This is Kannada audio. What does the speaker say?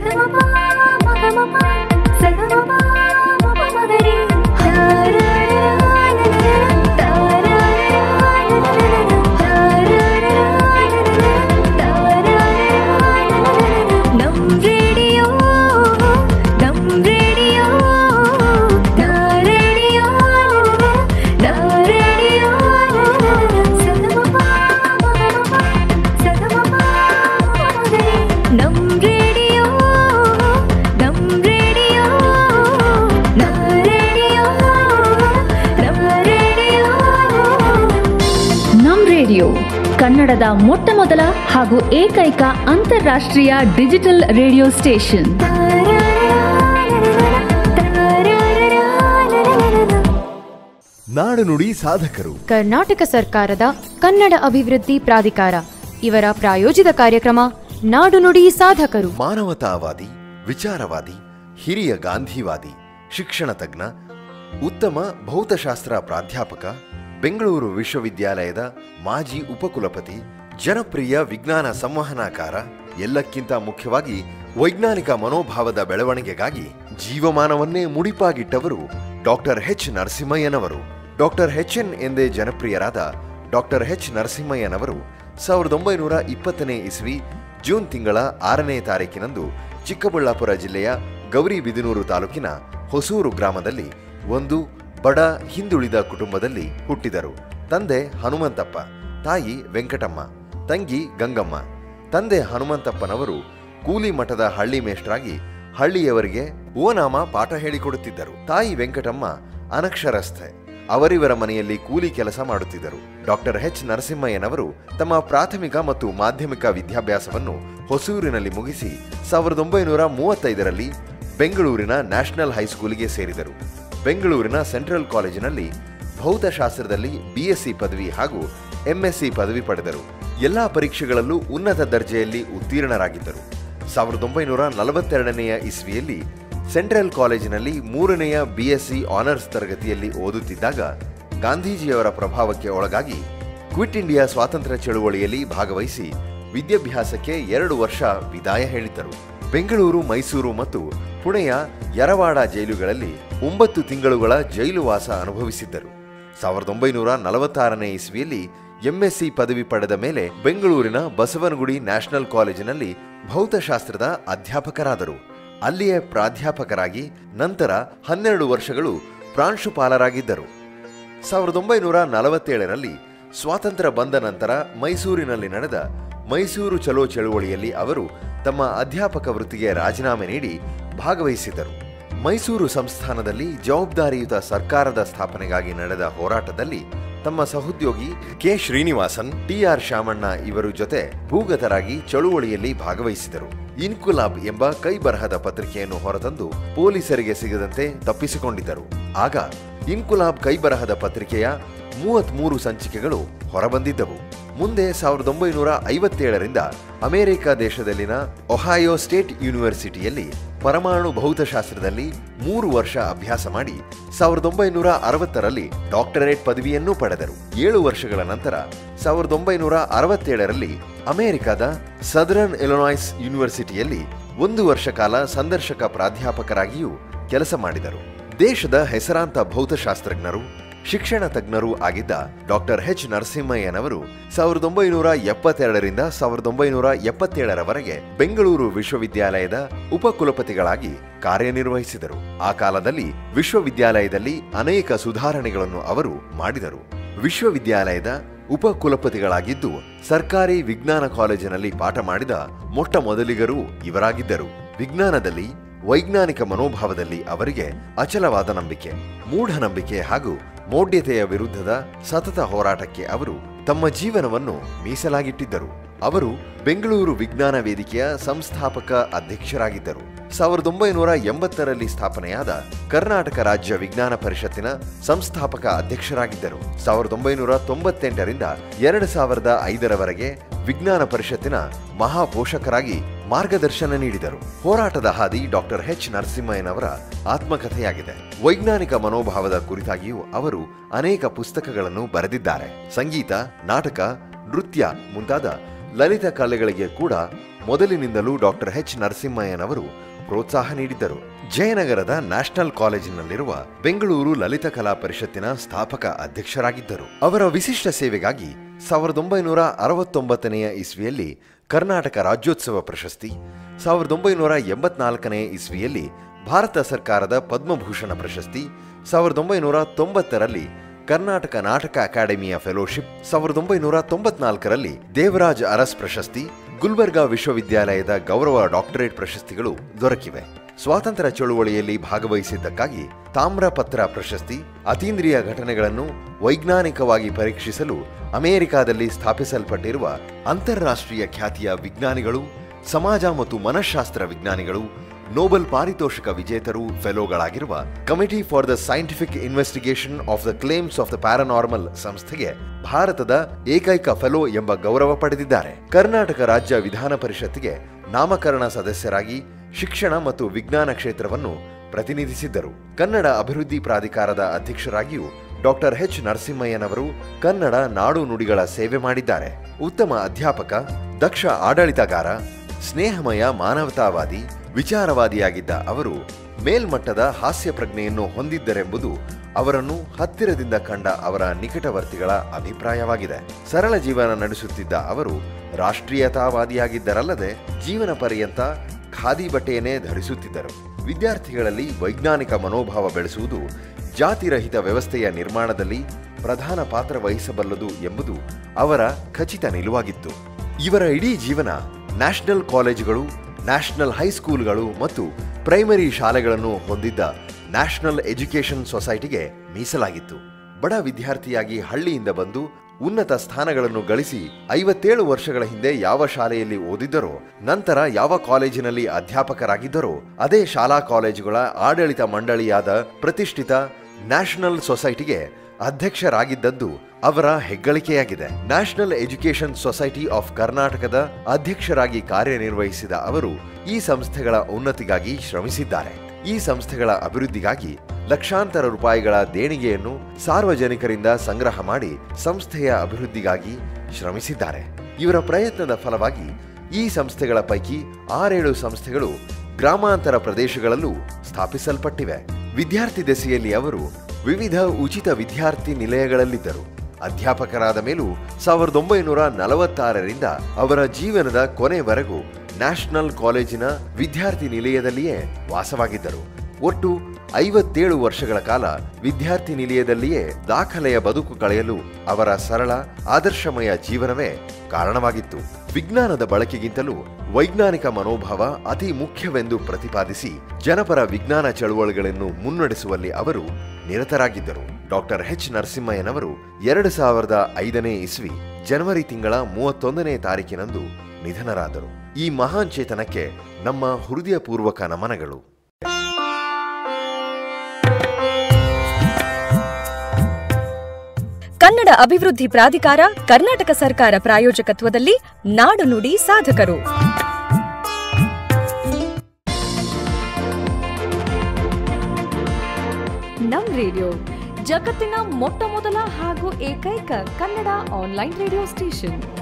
ನಮ್ ರೇಡಿಯೋ ನಮ್ ರೇಡಿಯೋ ನಾ ರೇಡಿಯೋ ನಾ ರೇಡಿಯೋ ನಮ್ ರೇಡಿಯೋ ನಮ್ ರೇಡಿಯೋ ನಾ ರೇಡಿಯೋ ನಮ್ ರೇಡಿಯೋ ನಮ್ ರೇಡಿಯೋ ಕನ್ನಡದ ಮೊಟ್ಟ ಮೊದಲ ಹಾಗೂ ಏಕೈಕ ಅಂತಾರಾಷ್ಟ್ರೀಯ ಡಿಜಿಟಲ್ ರೇಡಿಯೋ ಸ್ಟೇಷನ್ ನಾಡು ನುಡಿ ಸಾಧಕರು ಕರ್ನಾಟಕ ಸರ್ಕಾರದ ಕನ್ನಡ ಅಭಿವೃದ್ಧಿ ಪ್ರಾಧಿಕಾರ ಇವರ ಪ್ರಾಯೋಜಿತ ಕಾರ್ಯಕ್ರಮ ನಾಡು ನುಡಿ ಸಾಧಕರು ಮಾನವತಾವಾದಿ ವಿಚಾರವಾದಿ ಹಿರಿಯ ಗಾಂಧಿವಾದಿ ಶಿಕ್ಷಣ ತಜ್ಞ ಉತ್ತಮ ಭೌತಶಾಸ್ತ್ರ ಪ್ರಾಧ್ಯಾಪಕ ಬೆಂಗಳೂರು ವಿಶ್ವವಿದ್ಯಾಲಯದ ಮಾಜಿ ಉಪಕುಲಪತಿ ಜನಪ್ರಿಯ ವಿಜ್ಞಾನ ಸಂವಹನಾಕಾರ ಎಲ್ಲಕ್ಕಿಂತ ಮುಖ್ಯವಾಗಿ ವೈಜ್ಞಾನಿಕ ಮನೋಭಾವದ ಬೆಳವಣಿಗೆಗಾಗಿ ಜೀವಮಾನವನ್ನೇ ಮುಡಿಪಾಗಿಟ್ಟವರು ಡಾಕ್ಟರ್ ಎಚ್ ನರಸಿಂಹಯ್ಯನವರು ಡಾಕ್ಟರ್ ಎಚ್ ಎನ್ ಎಂದೇ ಜನಪ್ರಿಯರಾದ ಡಾಕ್ಟರ್ ಎಚ್ ನರಸಿಂಹಯ್ಯನವರು ಸಾವಿರದ ಒಂಬೈನೂರ ಇಪ್ಪತ್ತನೇ ಇಸ್ವಿ ಜೂನ್ ತಿಂಗಳ ಆರನೇ ತಾರೀಕಿನಂದು ಚಿಕ್ಕಬಳ್ಳಾಪುರ ಜಿಲ್ಲೆಯ ಗೌರಿಬಿದನೂರು ತಾಲೂಕಿನ ಹೊಸೂರು ಗ್ರಾಮದಲ್ಲಿ ಒಂದು ಬಡ ಹಿಂದುಳಿದ ಕುಟುಂಬದಲ್ಲಿ ಹುಟ್ಟಿದರು ತಂದೆ ಹನುಮಂತಪ್ಪ ತಾಯಿ ವೆಂಕಟಮ್ಮ ತಂಗಿ ಗಂಗಮ್ಮ ತಂದೆ ಹನುಮಂತಪ್ಪನವರು ಕೂಲಿ ಮಠದ ಹಳ್ಳಿ ಮೇಷ್ಟ್ರಾಗಿ ಹಳ್ಳಿಯವರಿಗೆ ಓನಾಮ ಪಾಠ ಹೇಳಿಕೊಡುತ್ತಿದ್ದರು ತಾಯಿ ವೆಂಕಟಮ್ಮ ಅನಕ್ಷರಸ್ಥೆ ಅವರಿವರ ಮನೆಯಲ್ಲಿ ಕೂಲಿ ಕೆಲಸ ಮಾಡುತ್ತಿದ್ದರು ಡಾಕ್ಟರ್ ಎಚ್ ನರಸಿಂಹಯ್ಯನವರು ತಮ್ಮ ಪ್ರಾಥಮಿಕ ಮತ್ತು ಮಾಧ್ಯಮಿಕ ವಿದ್ಯಾಭ್ಯಾಸವನ್ನು ಹೊಸೂರಿನಲ್ಲಿ ಮುಗಿಸಿ ಸಾವಿರದ ಒಂಬೈನೂರ ಮೂವತ್ತೈದರಲ್ಲಿ ಬೆಂಗಳೂರಿನ ನ್ಯಾಷನಲ್ ಹೈಸ್ಕೂಲಿಗೆ ಸೇರಿದರು ಬೆಂಗಳೂರಿನ ಸೆಂಟ್ರಲ್ ಕಾಲೇಜಿನಲ್ಲಿ ಭೌತಶಾಸ್ತ್ರದಲ್ಲಿ ಬಿಎಸ್ಸಿ ಪದವಿ ಹಾಗೂ ಎಂಎಸ್ಸಿ ಪದವಿ ಪಡೆದರು ಎಲ್ಲಾ ಪರೀಕ್ಷೆಗಳಲ್ಲೂ ಉನ್ನತ ದರ್ಜೆಯಲ್ಲಿ ಉತ್ತೀರ್ಣರಾಗಿದ್ದರು ಸಾವಿರದ ಒಂಬೈನೂರ ನಲವತ್ತೆರಡನೆಯ ಇಸ್ವಿಯಲ್ಲಿ ಸೆಂಟ್ರಲ್ ಕಾಲೇಜಿನಲ್ಲಿ ಮೂರನೆಯ ಬಿಎಸ್ಸಿ ಆನರ್ಸ್ ತರಗತಿಯಲ್ಲಿ ಓದುತ್ತಿದ್ದಾಗ ಗಾಂಧೀಜಿಯವರ ಪ್ರಭಾವಕ್ಕೆ ಒಳಗಾಗಿ ಕ್ವಿಟ್ ಇಂಡಿಯಾ ಸ್ವಾತಂತ್ರ್ಯ ಚಳುವಳಿಯಲ್ಲಿ ಭಾಗವಹಿಸಿ ವಿದ್ಯಾಭ್ಯಾಸಕ್ಕೆ ಎರಡು ವರ್ಷ ವಿದಾಯ ಹೇಳಿದ್ದರು ಬೆಂಗಳೂರು ಮೈಸೂರು ಮತ್ತು ಪುಣೆಯ ಯರವಾಡ ಜೈಲುಗಳಲ್ಲಿ ಒಂಬತ್ತು ತಿಂಗಳುಗಳ ಜೈಲು ವಾಸ ಅನುಭವಿಸಿದ್ದರು ಸಾವಿರದ ಒಂಬೈನೂರ ನಲವತ್ತಾರನೇ ಇಸ್ವಿಯಲ್ಲಿ ಎಂಎಸ್ಸಿ ಪದವಿ ಪಡೆದ ಮೇಲೆ ಬೆಂಗಳೂರಿನ ಬಸವನಗುಡಿ ನ್ಯಾಷನಲ್ ಕಾಲೇಜಿನಲ್ಲಿ ಭೌತಶಾಸ್ತ್ರದ ಅಧ್ಯಾಪಕರಾದರು ಅಲ್ಲಿಯೇ ಪ್ರಾಧ್ಯಾಪಕರಾಗಿ ನಂತರ ಹನ್ನೆರಡು ವರ್ಷಗಳು ಪ್ರಾಂಶುಪಾಲರಾಗಿದ್ದರು ಸಾವಿರದ ಒಂಬೈನೂರ ನಲವತ್ತೇಳರಲ್ಲಿ ಸ್ವಾತಂತ್ರ್ಯ ಬಂದ ನಂತರ ಮೈಸೂರಿನಲ್ಲಿ ನಡೆದ ಮೈಸೂರು ಚಲೋ ಚಳುವಳಿಯಲ್ಲಿ ಅವರು ತಮ್ಮ ಅಧ್ಯಾಪಕ ವೃತ್ತಿಗೆ ರಾಜೀನಾಮೆ ನೀಡಿ ಭಾಗವಹಿಸಿದರು ಮೈಸೂರು ಸಂಸ್ಥಾನದಲ್ಲಿ ಜವಾಬ್ದಾರಿಯುತ ಸರ್ಕಾರದ ಸ್ಥಾಪನೆಗಾಗಿ ನಡೆದ ಹೋರಾಟದಲ್ಲಿ ತಮ್ಮ ಸಹೋದ್ಯೋಗಿ ಕೆ ಶ್ರೀನಿವಾಸನ್ ಟಿಆರ್ ಶಾಮಣ್ಣ ಇವರು ಜೊತೆ ಭೂಗತರಾಗಿ ಚಳುವಳಿಯಲ್ಲಿ ಭಾಗವಹಿಸಿದರು ಇನ್ಕುಲಾಬ್ ಎಂಬ ಕೈ ಬರಹದ ಪತ್ರಿಕೆಯನ್ನು ಹೊರತಂದು ಪೊಲೀಸರಿಗೆ ಸಿಗದಂತೆ ತಪ್ಪಿಸಿಕೊಂಡಿದ್ದರು ಆಗ ಇನ್ಕುಲಾಬ್ ಕೈಬರಹದ ಪತ್ರಿಕೆಯ ಮೂವತ್ಮೂರು ಸಂಚಿಕೆಗಳು ಹೊರಬಂದಿದ್ದವು ಮುಂದೆ ಸಾವಿರದ ಒಂಬೈನೂರ ಐವತ್ತೇಳರಿಂದ ಅಮೆರಿಕ ದೇಶದಲ್ಲಿನ ಒಹಾಯೋ ಸ್ಟೇಟ್ ಯೂನಿವರ್ಸಿಟಿಯಲ್ಲಿ ಪರಮಾಣು ಭೌತಶಾಸ್ತ್ರದಲ್ಲಿ ಮೂರು ವರ್ಷ ಅಭ್ಯಾಸ ಮಾಡಿ ಸಾವಿರದ ಒಂಬೈನೂರ ಅರವತ್ತರಲ್ಲಿ ಡಾಕ್ಟರೇಟ್ ಪದವಿಯನ್ನೂ ಪಡೆದರು ಏಳು ವರ್ಷಗಳ ನಂತರ ಸಾವಿರದ ಒಂಬೈನೂರ ಅರವತ್ತೇಳರಲ್ಲಿ ಅಮೆರಿಕದ ಸದರನ್ ಎಲೊನಾಯ್ಸ್ ಯೂನಿವರ್ಸಿಟಿಯಲ್ಲಿ ಒಂದು ವರ್ಷ ಕಾಲ ಸಂದರ್ಶಕ ಪ್ರಾಧ್ಯಾಪಕರಾಗಿಯೂ ಕೆಲಸ ಮಾಡಿದರು ದೇಶದ ಹೆಸರಾಂತ ಭೌತಶಾಸ್ತ್ರಜ್ಞರು ಶಿಕ್ಷಣ ತಜ್ಞರೂ ಆಗಿದ್ದ ಡಾಕ್ಟರ್ ಎಚ್ ನರಸಿಂಹಯ್ಯನವರು ಸಾವಿರದ ಒಂಬೈನೂರ ಎಪ್ಪತ್ತೆರಡರಿಂದ ಸಾವಿರದ ಒಂಬೈನೂರ ಎಪ್ಪತ್ತೇಳರವರೆಗೆ ಬೆಂಗಳೂರು ವಿಶ್ವವಿದ್ಯಾಲಯದ ಉಪಕುಲಪತಿಗಳಾಗಿ ಕಾರ್ಯನಿರ್ವಹಿಸಿದರು ಆ ಕಾಲದಲ್ಲಿ ವಿಶ್ವವಿದ್ಯಾಲಯದಲ್ಲಿ ಅನೇಕ ಸುಧಾರಣೆಗಳನ್ನು ಅವರು ಮಾಡಿದರು ವಿಶ್ವವಿದ್ಯಾಲಯದ ಉಪಕುಲಪತಿಗಳಾಗಿದ್ದು ಸರ್ಕಾರಿ ವಿಜ್ಞಾನ ಕಾಲೇಜಿನಲ್ಲಿ ಪಾಠ ಮಾಡಿದ ಮೊಟ್ಟ ಮೊದಲಿಗರೂ ಇವರಾಗಿದ್ದರು ವಿಜ್ಞಾನದಲ್ಲಿ ವೈಜ್ಞಾನಿಕ ಮನೋಭಾವದಲ್ಲಿ ಅವರಿಗೆ ಅಚಲವಾದ ನಂಬಿಕೆ ಮೂಢನಂಬಿಕೆ ಹಾಗೂ ಮೌಢ್ಯತೆಯ ವಿರುದ್ಧದ ಸತತ ಹೋರಾಟಕ್ಕೆ ಅವರು ತಮ್ಮ ಜೀವನವನ್ನು ಮೀಸಲಾಗಿಟ್ಟಿದ್ದರು ಅವರು ಬೆಂಗಳೂರು ವಿಜ್ಞಾನ ವೇದಿಕೆಯ ಸಂಸ್ಥಾಪಕ ಅಧ್ಯಕ್ಷರಾಗಿದ್ದರು ಸಾವಿರದ ಒಂಬೈನೂರ ಎಂಬತ್ತರಲ್ಲಿ ಸ್ಥಾಪನೆಯಾದ ಕರ್ನಾಟಕ ರಾಜ್ಯ ವಿಜ್ಞಾನ ಪರಿಷತ್ತಿನ ಸಂಸ್ಥಾಪಕ ಅಧ್ಯಕ್ಷರಾಗಿದ್ದರು ಸಾವಿರದ ಒಂಬೈನೂರ ತೊಂಬತ್ತೆಂಟರಿಂದ ಎರಡು ಸಾವಿರದ ಐದರವರೆಗೆ ವಿಜ್ಞಾನ ಪರಿಷತ್ತಿನ ಮಹಾಪೋಷಕರಾಗಿ ಮಾರ್ಗದರ್ಶನ ನೀಡಿದರು ಹೋರಾಟದ ಹಾದಿ ಡಾಕ್ಟರ್ ಎಚ್ ನರಸಿಂಹಯ್ಯನವರ ಆತ್ಮಕಥೆಯಾಗಿದೆ ವೈಜ್ಞಾನಿಕ ಮನೋಭಾವದ ಕುರಿತಾಗಿಯೂ ಅವರು ಅನೇಕ ಪುಸ್ತಕಗಳನ್ನು ಬರೆದಿದ್ದಾರೆ ಸಂಗೀತ ನಾಟಕ ನೃತ್ಯ ಮುಂತಾದ ಲಲಿತ ಕಲೆಗಳಿಗೆ ಕೂಡ ಮೊದಲಿನಿಂದಲೂ ಡಾಕ್ಟರ್ ಎಚ್ ನರಸಿಂಹಯ್ಯನವರು ಪ್ರೋತ್ಸಾಹ ನೀಡಿದ್ದರು ಜಯನಗರದ ನ್ಯಾಷನಲ್ ಕಾಲೇಜಿನಲ್ಲಿರುವ ಬೆಂಗಳೂರು ಲಲಿತ ಕಲಾ ಪರಿಷತ್ತಿನ ಸ್ಥಾಪಕ ಅಧ್ಯಕ್ಷರಾಗಿದ್ದರು ಅವರ ವಿಶಿಷ್ಟ ಸೇವೆಗಾಗಿ ಸಾವಿರದ ಒಂಬೈನೂರ ಅರವತ್ತೊಂಬತ್ತನೆಯ ಇಸ್ವಿಯಲ್ಲಿ ಕರ್ನಾಟಕ ರಾಜ್ಯೋತ್ಸವ ಪ್ರಶಸ್ತಿ ಸಾವಿರದ ಒಂಬೈನೂರ ಎಂಬತ್ನಾಲ್ಕನೇ ಇಸ್ವಿಯಲ್ಲಿ ಭಾರತ ಸರ್ಕಾರದ ಪದ್ಮಭೂಷಣ ಪ್ರಶಸ್ತಿ ಸಾವಿರದ ಒಂಬೈನೂರ ತೊಂಬತ್ತರಲ್ಲಿ ಕರ್ನಾಟಕ ನಾಟಕ ಅಕಾಡೆಮಿಯ ಫೆಲೋಶಿಪ್ ಸಾವಿರದ ಒಂಬೈನೂರ ತೊಂಬತ್ನಾಲ್ಕರಲ್ಲಿ ದೇವರಾಜ್ ಅರಸ್ ಪ್ರಶಸ್ತಿ ಗುಲ್ಬರ್ಗಾ ವಿಶ್ವವಿದ್ಯಾಲಯದ ಗೌರವ ಡಾಕ್ಟರೇಟ್ ಪ್ರಶಸ್ತಿಗಳು ದೊರಕಿವೆ ಸ್ವಾತಂತ್ರ್ಯ ಚಳುವಳಿಯಲ್ಲಿ ಭಾಗವಹಿಸಿದ್ದಕ್ಕಾಗಿ ತಾಮ್ರಪತ್ರ ಪ್ರಶಸ್ತಿ ಅತೀಂದ್ರಿಯ ಘಟನೆಗಳನ್ನು ವೈಜ್ಞಾನಿಕವಾಗಿ ಪರೀಕ್ಷಿಸಲು ಅಮೆರಿಕಾದಲ್ಲಿ ಸ್ಥಾಪಿಸಲ್ಪಟ್ಟಿರುವ ಅಂತಾರಾಷ್ಟ್ರೀಯ ಖ್ಯಾತಿಯ ವಿಜ್ಞಾನಿಗಳು ಸಮಾಜ ಮತ್ತು ಮನಃಶಾಸ್ತ್ರ ವಿಜ್ಞಾನಿಗಳು ನೋಬೆಲ್ ಪಾರಿತೋಷಕ ವಿಜೇತರು ಫೆಲೋಗಳಾಗಿರುವ committee for the scientific investigation of the claims of the paranormal ಸಂಸ್ಥೆಗೆ ಭಾರತದ ಏಕೈಕ ಫೆಲೋ ಎಂಬ ಗೌರವ ಪಡೆದಿದ್ದಾರೆ ಕರ್ನಾಟಕ ರಾಜ್ಯ ವಿಧಾನ ಪರಿಷತ್ತಿಗೆ ನಾಮಕರಣ ಸದಸ್ಯರಾಗಿ ಶಿಕ್ಷಣ ಮತ್ತು ವಿಜ್ಞಾನ ಕ್ಷೇತ್ರವನ್ನು ಪ್ರತಿನಿಧಿಸಿದ್ದರು ಕನ್ನಡ ಅಭಿವೃದ್ಧಿ ಪ್ರಾಧಿಕಾರದ ಅಧ್ಯಕ್ಷರಾಗಿಯೂ ಡಾಕ್ಟರ್ ಎಚ್ ನರಸಿಂಹಯ್ಯನವರು ಕನ್ನಡ ನಾಡು ನುಡಿಗಳ ಸೇವೆ ಮಾಡಿದ್ದಾರೆ ಉತ್ತಮ ಅಧ್ಯಾಪಕ ದಕ್ಷ ಆಡಳಿತಗಾರ ಸ್ನೇಹಮಯ ಮಾನವತಾವಾದಿ ವಿಚಾರವಾದಿಯಾಗಿದ್ದ ಅವರು ಮೇಲ್ಮಟ್ಟದ ಹಾಸ್ಯ ಪ್ರಜ್ಞೆಯನ್ನು ಹೊಂದಿದ್ದರೆಂಬುದು ಅವರನ್ನು ಹತ್ತಿರದಿಂದ ಕಂಡ ಅವರ ನಿಕಟವರ್ತಿಗಳ ಅಭಿಪ್ರಾಯವಾಗಿದೆ ಸರಳ ಜೀವನ ನಡೆಸುತ್ತಿದ್ದ ಅವರು ರಾಷ್ಟ್ರೀಯತಾವಾದಿಯಾಗಿದ್ದರಲ್ಲದೆ ಜೀವನ ಪರ್ಯಂತ ಖಾದಿ ಬಟ್ಟೆಯನ್ನೇ ಧರಿಸುತ್ತಿದ್ದರು ವಿದ್ಯಾರ್ಥಿಗಳಲ್ಲಿ ವೈಜ್ಞಾನಿಕ ಮನೋಭಾವ ಬೆಳೆಸುವುದು ಜಾತಿರಹಿತ ವ್ಯವಸ್ಥೆಯ ನಿರ್ಮಾಣದಲ್ಲಿ ಪ್ರಧಾನ ಪಾತ್ರ ವಹಿಸಬಲ್ಲದು ಎಂಬುದು ಅವರ ಖಚಿತ ನಿಲುವಾಗಿತ್ತು ಇವರ ಇಡೀ ಜೀವನ ನ್ಯಾಷನಲ್ ಕಾಲೇಜುಗಳು ನ್ಯಾಷನಲ್ ಹೈಸ್ಕೂಲ್ಗಳು ಮತ್ತು ಪ್ರೈಮರಿ ಶಾಲೆಗಳನ್ನು ಹೊಂದಿದ್ದ ನ್ಯಾಷನಲ್ ಎಜುಕೇಷನ್ ಸೊಸೈಟಿಗೆ ಮೀಸಲಾಗಿತ್ತು ಬಡ ವಿದ್ಯಾರ್ಥಿಯಾಗಿ ಹಳ್ಳಿಯಿಂದ ಬಂದು ಉನ್ನತ ಸ್ಥಾನಗಳನ್ನು ಗಳಿಸಿ ಐವತ್ತೇಳು ವರ್ಷಗಳ ಹಿಂದೆ ಯಾವ ಶಾಲೆಯಲ್ಲಿ ಓದಿದ್ದರೋ ನಂತರ ಯಾವ ಕಾಲೇಜಿನಲ್ಲಿ ಅಧ್ಯಾಪಕರಾಗಿದ್ದರೋ ಅದೇ ಶಾಲಾ ಕಾಲೇಜುಗಳ ಆಡಳಿತ ಮಂಡಳಿಯಾದ ಪ್ರತಿಷ್ಠಿತ ನ್ಯಾಷನಲ್ ಸೊಸೈಟಿಗೆ ಅಧ್ಯಕ್ಷರಾಗಿದ್ದದ್ದು ಅವರ ಹೆಗ್ಗಳಿಕೆಯಾಗಿದೆ ನ್ಯಾಷನಲ್ ಎಜುಕೇಷನ್ ಸೊಸೈಟಿ ಆಫ್ ಕರ್ನಾಟಕದ ಅಧ್ಯಕ್ಷರಾಗಿ ಕಾರ್ಯನಿರ್ವಹಿಸಿದ ಅವರು ಈ ಸಂಸ್ಥೆಗಳ ಉನ್ನತಿಗಾಗಿ ಶ್ರಮಿಸಿದ್ದಾರೆ ಈ ಸಂಸ್ಥೆಗಳ ಅಭಿವೃದ್ಧಿಗಾಗಿ ಲಕ್ಷಾಂತರ ರೂಪಾಯಿಗಳ ದೇಣಿಗೆಯನ್ನು ಸಾರ್ವಜನಿಕರಿಂದ ಸಂಗ್ರಹ ಮಾಡಿ ಸಂಸ್ಥೆಯ ಅಭಿವೃದ್ಧಿಗಾಗಿ ಶ್ರಮಿಸಿದ್ದಾರೆ ಇವರ ಪ್ರಯತ್ನದ ಫಲವಾಗಿ ಈ ಸಂಸ್ಥೆಗಳ ಪೈಕಿ ಆರೇಳು ಸಂಸ್ಥೆಗಳು ಗ್ರಾಮಾಂತರ ಪ್ರದೇಶಗಳಲ್ಲೂ ಸ್ಥಾಪಿಸಲ್ಪಟ್ಟಿವೆ ವಿದ್ಯಾರ್ಥಿ ದೆಸೆಯಲ್ಲಿ ಅವರು ವಿವಿಧ ಉಚಿತ ವಿದ್ಯಾರ್ಥಿ ನಿಲಯಗಳಲ್ಲಿದ್ದರು ಅಧ್ಯಾಪಕರಾದ ಮೇಲೂ ಸಾವಿರದ ಒಂಬೈನೂರ ನಲವತ್ತಾರರಿಂದ ಅವರ ಜೀವನದ ಕೊನೆವರೆಗೂ ನ್ಯಾಷನಲ್ ಕಾಲೇಜಿನ ವಿದ್ಯಾರ್ಥಿ ನಿಲಯದಲ್ಲಿಯೇ ವಾಸವಾಗಿದ್ದರು ಒಟ್ಟು ಐವತ್ತೇಳು ವರ್ಷಗಳ ಕಾಲ ವಿದ್ಯಾರ್ಥಿ ನಿಲಯದಲ್ಲಿಯೇ ದಾಖಲೆಯ ಬದುಕು ಕಳೆಯಲು ಅವರ ಸರಳ ಆದರ್ಶಮಯ ಜೀವನವೇ ಕಾರಣವಾಗಿತ್ತು ವಿಜ್ಞಾನದ ಬಳಕೆಗಿಂತಲೂ ವೈಜ್ಞಾನಿಕ ಮನೋಭಾವ ಅತಿ ಮುಖ್ಯವೆಂದು ಪ್ರತಿಪಾದಿಸಿ ಜನಪರ ವಿಜ್ಞಾನ ಚಳುವಳಿಗಳನ್ನು ಮುನ್ನಡೆಸುವಲ್ಲಿ ಅವರು ನಿರತರಾಗಿದ್ದರು ಡಾಕ್ಟರ್ ಎಚ್ ನರಸಿಂಹಯ್ಯನವರು ಎರಡು ಸಾವಿರದ ಐದನೇ ಇಸ್ವಿ ಜನವರಿ ತಿಂಗಳ ಮೂವತ್ತೊಂದನೇ ತಾರೀಕಿನಂದು ನಿಧನರಾದರು ಈ ಮಹಾನ್ ಚೇತನಕ್ಕೆ ನಮ್ಮ ಹೃದಯಪೂರ್ವಕ ನಮನಗಳು ಕನ್ನಡ ಅಭಿವೃದ್ಧಿ ಪ್ರಾಧಿಕಾರ ಕರ್ನಾಟಕ ಸರ್ಕಾರ ಪ್ರಾಯೋಜಕತ್ವದಲ್ಲಿ ನಾಡು ನುಡಿ ಸಾಧಕರು ನಮ್ ರೇಡಿಯೋ ಜಗತ್ತಿನ ಮೊಟ್ಟ ಮೊದಲ ಹಾಗೂ ಏಕೈಕ ಕನ್ನಡ ಆನ್ಲೈನ್ ರೇಡಿಯೋ ಸ್ಟೇಷನ್